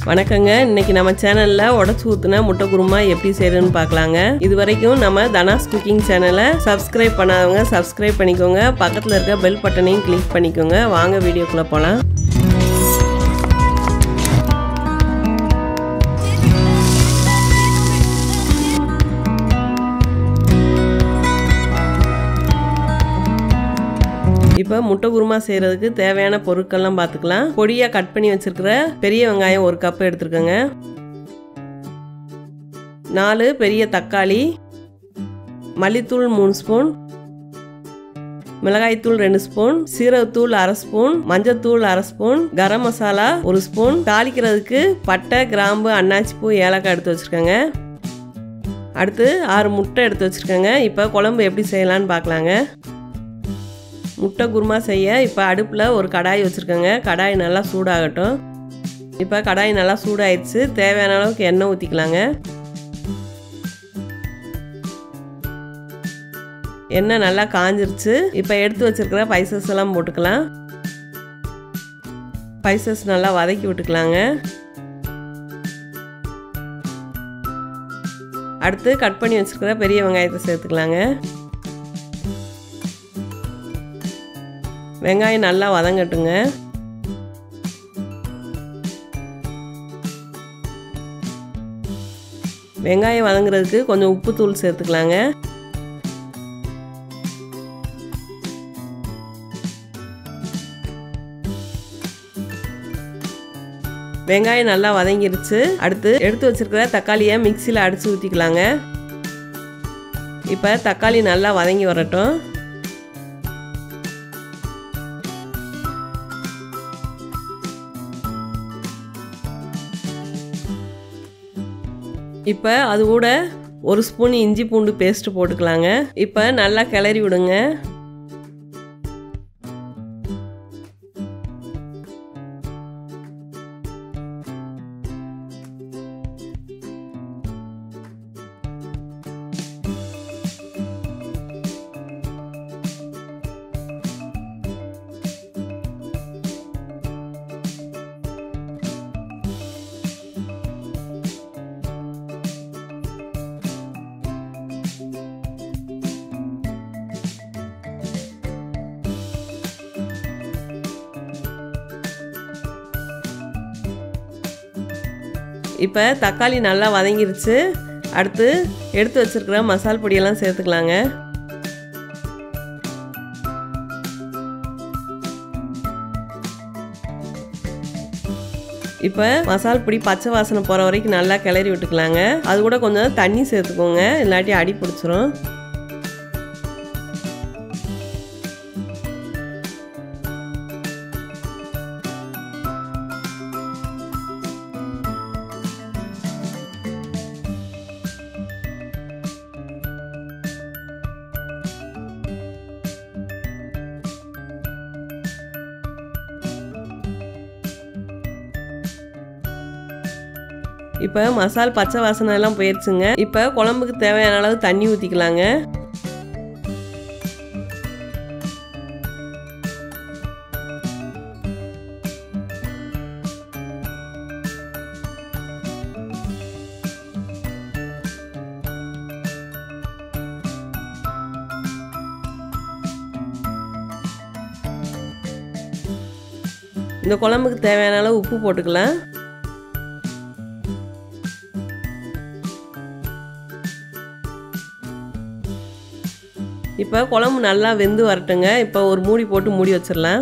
வணக்கங்க இன்னைக்கு நம்ம சேனல்ல உடச்சு ஊத்துன முட்டை குருமா எப்படி செய்யறதுன்னு பார்க்கலாங்க இது வரைக்கும் நம்ம தனாஸ் குக்கிங் சேனலை சப்ஸ்கிரைப் பண்ணாதவங்க சப்ஸ்கிரைப் பண்ணிக்கோங்க பக்கத்தில் இருக்க பெல் பட்டனையும் கிளிக் பண்ணிக்கோங்க வாங்க வீடியோக்குள்ள போகலாம் இப்போ முட்டை குருமா செய்கிறதுக்கு தேவையான பொருட்கள்லாம் பார்த்துக்கலாம் பொடியாக கட் பண்ணி வச்சுருக்கிற பெரிய வெங்காயம் ஒரு கப் எடுத்துருக்கோங்க நாலு பெரிய தக்காளி மல்லித்தூள் மூணு ஸ்பூன் மிளகாய்த்தூள் ரெண்டு ஸ்பூன் சீரகத்தூள் அரை ஸ்பூன் மஞ்சத்தூள் அரை ஸ்பூன் கரம் மசாலா ஒரு ஸ்பூன் தாளிக்கிறதுக்கு பட்டை கிராம்பு அன்னாச்சிப்பூ ஏலக்காய் எடுத்து வச்சுருக்கேங்க அடுத்து ஆறு முட்டை எடுத்து வச்சுருக்கேங்க இப்போ குழம்பு எப்படி செய்யலான்னு பார்க்கலாங்க முட்டை குருமா செய்ய இப்போ அடுப்பில் ஒரு கடாய் வச்சுருக்கேங்க கடாய் நல்லா சூடாகட்டும் இப்போ கடாய் நல்லா சூடாயிடுச்சு தேவையான அளவுக்கு எண்ணெய் ஊற்றிக்கலாங்க எண்ணெய் நல்லா காஞ்சிருச்சு இப்போ எடுத்து வச்சுருக்கிற பைசஸ் எல்லாம் போட்டுக்கலாம் பைசஸ் நல்லா வதக்கி விட்டுக்கலாங்க அடுத்து கட் பண்ணி வச்சுருக்கிற பெரிய வெங்காயத்தை சேர்த்துக்கலாங்க வெங்காயம் நல்லா வதங்கட்டுங்க வெங்காயம் வதங்குறதுக்கு கொஞ்சம் உப்பு தூள் சேர்த்துக்கலாங்க வெங்காயம் நல்லா வதங்கிருச்சு அடுத்து எடுத்து வச்சிருக்கிற தக்காளியை மிக்சியில் அடித்து ஊற்றிக்கலாங்க இப்போ தக்காளி நல்லா வதங்கி வரட்டும் இப்போ அது கூட ஒரு ஸ்பூன் இஞ்சி பூண்டு பேஸ்ட் போட்டுக்கலாங்க இப்போ நல்லா கிளறி விடுங்க இப்போ தக்காளி நல்லா வதங்கிருச்சு அடுத்து எடுத்து வச்சிருக்கிற மசால் பொடியெல்லாம் சேர்த்துக்கலாங்க இப்போ மசால் பொடி பச்சை வாசனை போகிற வரைக்கும் நல்லா கிளறி விட்டுக்கலாங்க அது கூட கொஞ்சம் தண்ணி சேர்த்துக்கோங்க இல்லாட்டி அடி பிடிச்சிரும் இப்போ மசால் பச்சை வாசனை எல்லாம் போயிடுச்சுங்க இப்போ குழம்புக்கு தேவையான அளவு தண்ணி ஊற்றிக்கலாங்க இந்த குழம்புக்கு தேவையான அளவு உப்பு போட்டுக்கலாம் இப்போ குழம்பு நல்லா வெந்து வரட்டுங்க இப்போ ஒரு மூடி போட்டு மூடி வச்சிடலாம்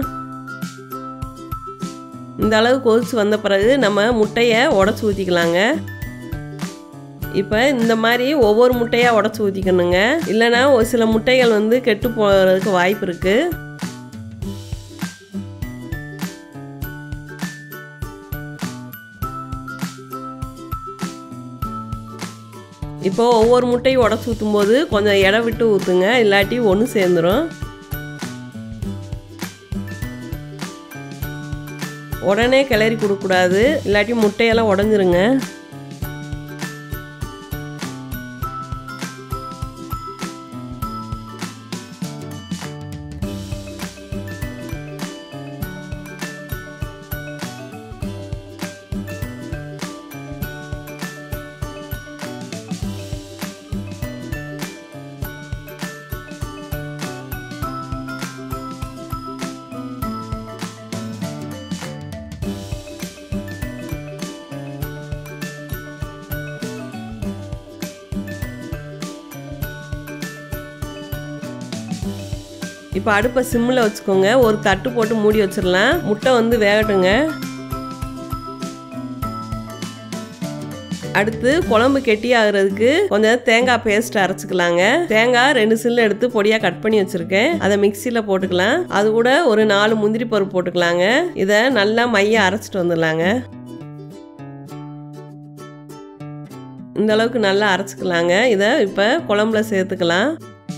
இந்த அளவு கொதிச்சு வந்த பிறகு நம்ம முட்டையை உடச்சி ஊற்றிக்கலாங்க இப்போ இந்த மாதிரி ஒவ்வொரு முட்டையாக உடச்சி ஊற்றிக்கணுங்க இல்லைனா ஒரு சில முட்டைகள் வந்து கெட்டு போகிறதுக்கு வாய்ப்பு இருக்குது இப்போ ஒவ்வொரு முட்டையும் உடச்சி ஊற்றும் போது கொஞ்சம் இடம் விட்டு ஊற்றுங்க இல்லாட்டி ஒன்று சேர்ந்துடும் உடனே கிளறி கொடுக்கக்கூடாது இல்லாட்டி முட்டையெல்லாம் உடஞ்சிருங்க இப்போ அடுப்பை சிம்மில் வச்சுக்கோங்க ஒரு தட்டு போட்டு மூடி வச்சிடலாம் முட்டை வந்து வேகட்டுங்க அடுத்து குழம்பு கெட்டி ஆகுறதுக்கு கொஞ்சம் தேங்காய் பேஸ்ட் அரைச்சிக்கலாங்க தேங்காய் ரெண்டு சில்லு எடுத்து பொடியாக கட் பண்ணி வச்சுருக்கேன் அதை மிக்சியில் போட்டுக்கலாம் அது கூட ஒரு நாலு முந்திரி பருப்பு போட்டுக்கலாங்க இதை நல்லா மைய அரைச்சிட்டு வந்துடலாங்க இந்த அளவுக்கு நல்லா அரைச்சிக்கலாங்க இதை இப்போ குழம்புல சேர்த்துக்கலாம்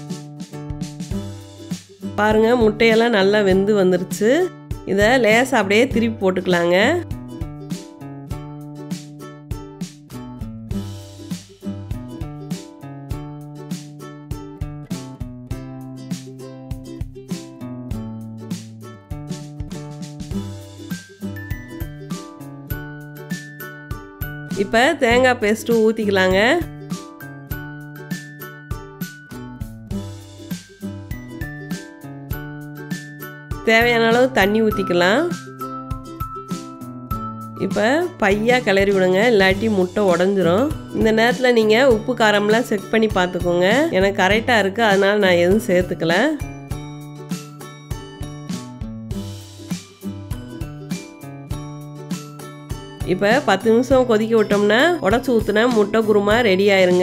பாருங்க முட்டையெல்லாம் நல்லா வெந்து வந்துருச்சு இதை லேசாக அப்படியே திருப்பி போட்டுக்கலாங்க இப்போ தேங்காய் பேஸ்ட்டு ஊற்றிக்கலாங்க தேவையான அளவு தண்ணி ஊற்றிக்கலாம் இப்போ பையாக கிளறி விடுங்க இல்லாட்டி முட்டை உடஞ்சிரும் இந்த நேரத்தில் நீங்கள் உப்பு காரம்லாம் செக் பண்ணி பார்த்துக்கோங்க எனக்கு கரெக்டாக இருக்குது அதனால் நான் எதுவும் சேர்த்துக்கல இப்போ பத்து நிமிஷம் கொதிக்க விட்டோம்னா உடச்சி ஊற்றுனா முட்டை குருமா ரெடி ஆயிருங்க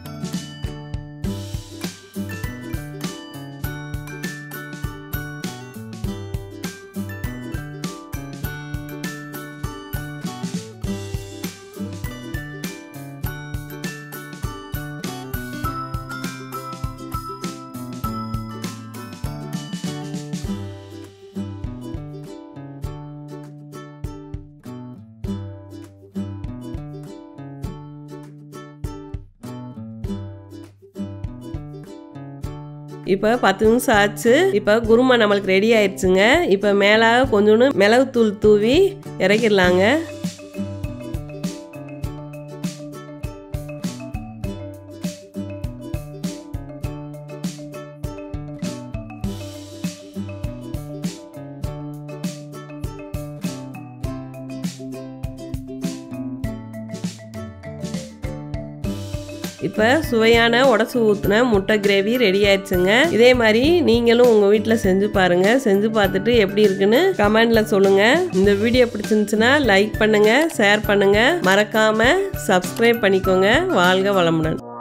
இப்போ பத்து நிமிஷம் ஆச்சு இப்போ குருமா நம்மளுக்கு ரெடி ஆயிடுச்சுங்க இப்போ மேலே கொஞ்சோண்டு மிளகுத்தூள் தூவி இறக்கிடலாங்க இப்போ சுவையான உடச்சி ஊற்றின முட்டை கிரேவி ரெடி ஆயிடுச்சுங்க இதே மாதிரி நீங்களும் உங்கள் வீட்டில் செஞ்சு பாருங்கள் செஞ்சு பார்த்துட்டு எப்படி இருக்குன்னு கமெண்டில் சொல்லுங்கள் இந்த வீடியோ பிடிச்சிருந்துச்சுன்னா லைக் பண்ணுங்கள் ஷேர் பண்ணுங்கள் மறக்காமல் சப்ஸ்கிரைப் பண்ணிக்கோங்க வாழ்க வளமுடன்